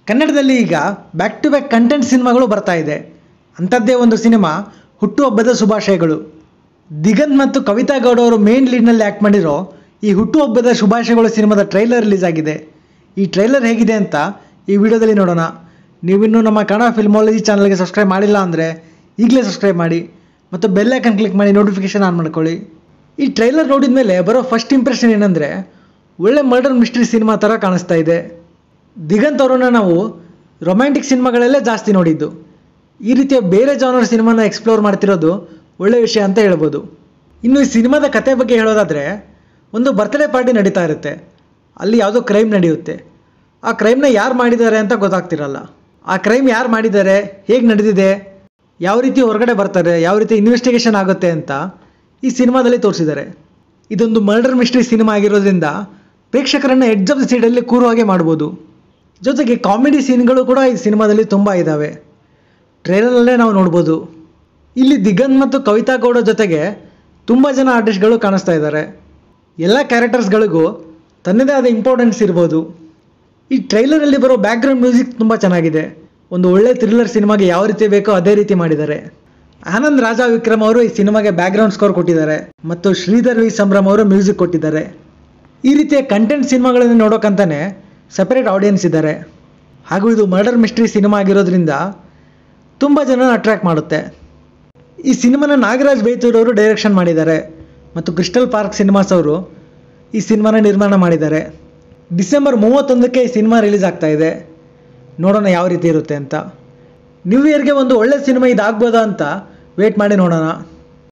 ಕನ್ನಡದಲ್ಲಿ ಈಗ back to back content ಸಿನಿಮಾಗಳು ಬರ್ತಾ ಇದೆ ಅಂಥದ್ದೇ ಒಂದು ಸಿನಿಮಾ ಹುಟ್ಟುಹಬ್ಬದ ಶುಭಾಶಯಗಳು ದಿಗಂತ್ ಮತ್ತು ಕವಿತಾ ಗೌಡ ಅವರು ಮೇನ್ ಲೀಡ್ನಲ್ಲಿ ಆ್ಯಕ್ಟ್ ಮಾಡಿರೋ ಈ ಹುಟ್ಟುಹಬ್ಬದ ಶುಭಾಶಯಗಳು ಸಿನಿಮಾದ ಟ್ರೈಲರ್ ರಿಲೀಸ್ ಆಗಿದೆ ಈ ಟ್ರೈಲರ್ ಹೇಗಿದೆ ಅಂತ ಈ ವಿಡಿಯೋದಲ್ಲಿ ನೋಡೋಣ ನೀವಿನ್ನೂ ನಮ್ಮ ಕನ್ನಡ ಫಿಲ್ಮಾಲಜಿ ಚಾನಲ್ಗೆ ಸಬ್ಸ್ಕ್ರೈಬ್ ಮಾಡಿಲ್ಲ ಅಂದರೆ ಈಗಲೇ ಸಬ್ಸ್ಕ್ರೈಬ್ ಮಾಡಿ ಮತ್ತು ಬೆಲ್ ಐಕನ್ ಕ್ಲಿಕ್ ಮಾಡಿ ನೋಟಿಫಿಕೇಶನ್ ಆನ್ ಮಾಡ್ಕೊಳ್ಳಿ ಈ ಟ್ರೈಲರ್ ನೋಡಿದ ಮೇಲೆ ಬರೋ ಫಸ್ಟ್ ಇಂಪ್ರೆಷನ್ ಏನಂದರೆ ಒಳ್ಳೆ ಮರ್ಡರ್ ಮಿಸ್ಟ್ರಿ ಸಿನಿಮಾ ಥರ ಕಾಣಿಸ್ತಾ ಇದೆ ದಿಗಂತ್ ಅವರನ್ನ ನಾವು ರೊಮ್ಯಾಂಟಿಕ್ ಸಿನಿಮಾಗಳಲ್ಲೇ ಜಾಸ್ತಿ ನೋಡಿದ್ದು ಈ ರೀತಿಯ ಬೇರೆ ಜಾನರ್ ಸಿನಿಮಾನ ಎಕ್ಸ್ಪ್ಲೋರ್ ಮಾಡ್ತಿರೋದು ಒಳ್ಳೆ ವಿಷಯ ಅಂತ ಹೇಳ್ಬೋದು ಇನ್ನು ಈ ಸಿನಿಮಾದ ಕತೆ ಬಗ್ಗೆ ಹೇಳೋದಾದರೆ ಒಂದು ಬರ್ತ್ಡೇ ಪಾರ್ಟಿ ನಡೀತಾ ಇರುತ್ತೆ ಅಲ್ಲಿ ಯಾವುದೋ ಕ್ರೈಮ್ ನಡೆಯುತ್ತೆ ಆ ಕ್ರೈಮ್ನ ಯಾರು ಮಾಡಿದ್ದಾರೆ ಅಂತ ಗೊತ್ತಾಗ್ತಿರಲ್ಲ ಆ ಕ್ರೈಮ್ ಯಾರು ಮಾಡಿದ್ದಾರೆ ಹೇಗೆ ನಡೆದಿದೆ ಯಾವ ರೀತಿ ಹೊರಗಡೆ ಬರ್ತಾರೆ ಯಾವ ರೀತಿ ಇನ್ವೆಸ್ಟಿಗೇಷನ್ ಆಗುತ್ತೆ ಅಂತ ಈ ಸಿನಿಮಾದಲ್ಲಿ ತೋರಿಸಿದ್ದಾರೆ ಇದೊಂದು ಮರ್ಡರ್ ಮಿಸ್ಟ್ರಿ ಸಿನಿಮಾ ಆಗಿರೋದ್ರಿಂದ ಪ್ರೇಕ್ಷಕರನ್ನು ಎಡ್ಜ್ ಆಫ್ ದ ಸೀಡಲ್ಲಿ ಕೂರೋ ಹಾಗೆ ಮಾಡ್ಬೋದು ಜೊತೆಗೆ ಕಾಮಿಡಿ ಸೀನ್ಗಳು ಕೂಡ ಈ ಸಿನಿಮಾದಲ್ಲಿ ತುಂಬ ಇದ್ದಾವೆ ಟ್ರೈಲರಲ್ಲೇ ನಾವು ನೋಡ್ಬೋದು ಇಲ್ಲಿ ದಿಗಂತ್ ಮತ್ತು ಕವಿತಾ ಗೌಡ ಜೊತೆಗೆ ತುಂಬ ಜನ ಆರ್ಟಿಸ್ಟ್ಗಳು ಕಾಣಿಸ್ತಾ ಇದ್ದಾರೆ ಎಲ್ಲ ಕ್ಯಾರೆಕ್ಟರ್ಸ್ಗಳಿಗೂ ತನ್ನದೇ ಆದ ಇಂಪಾರ್ಟೆನ್ಸ್ ಇರ್ಬೋದು ಈ ಟ್ರೈಲರಲ್ಲಿ ಬರೋ ಬ್ಯಾಕ್ಗ್ರೌಂಡ್ ಮ್ಯೂಸಿಕ್ ತುಂಬ ಚೆನ್ನಾಗಿದೆ ಒಂದು ಒಳ್ಳೆ ಥ್ರಿಲ್ಲರ್ ಸಿನಿಮಾಗೆ ಯಾವ ರೀತಿ ಬೇಕೋ ಅದೇ ರೀತಿ ಮಾಡಿದ್ದಾರೆ ಆನಂದ್ ರಾಜಾ ವಿಕ್ರಮ್ ಅವರು ಈ ಸಿನಿಮಾಗೆ ಬ್ಯಾಕ್ಗ್ರೌಂಡ್ ಸ್ಕೋರ್ ಕೊಟ್ಟಿದ್ದಾರೆ ಮತ್ತು ಶ್ರೀಧರ್ ವಿ ಸಂಭ್ರಮ್ ಅವರು ಮ್ಯೂಸಿಕ್ ಕೊಟ್ಟಿದ್ದಾರೆ ಈ ರೀತಿಯ ಕಂಟೆಂಟ್ ಸಿನಿಮಾಗಳನ್ನು ನೋಡೋಕ್ಕಂತಾನೆ ಸೆಪರೇಟ್ ಆಡಿಯನ್ಸ್ ಇದ್ದಾರೆ ಹಾಗೂ ಇದು ಮರ್ಡರ್ ಮಿಸ್ಟ್ರಿ ಸಿನಿಮಾ ಆಗಿರೋದ್ರಿಂದ ತುಂಬ ಜನ ಅಟ್ರ್ಯಾಕ್ಟ್ ಮಾಡುತ್ತೆ ಈ ಸಿನಿಮಾನ ನಾಗರಾಜ್ ಬೈತೂರ್ ಅವರು ಡೈರೆಕ್ಷನ್ ಮಾಡಿದ್ದಾರೆ ಮತ್ತು ಕ್ರಿಸ್ಟಲ್ ಪಾರ್ಕ್ ಸಿನಿಮಾಸ್ ಅವರು ಈ ಸಿನಿಮಾನ ನಿರ್ಮಾಣ ಮಾಡಿದ್ದಾರೆ ಡಿಸೆಂಬರ್ ಮೂವತ್ತೊಂದಕ್ಕೆ ಈ ಸಿನಿಮಾ ರಿಲೀಸ್ ಆಗ್ತಾ ಇದೆ ನೋಡೋಣ ಯಾವ ರೀತಿ ಇರುತ್ತೆ ಅಂತ ನ್ಯೂ ಇಯರ್ಗೆ ಒಂದು ಒಳ್ಳೆ ಸಿನಿಮಾ ಇದಾಗ್ಬೋದಾ ಅಂತ ವೇಟ್ ಮಾಡಿ ನೋಡೋಣ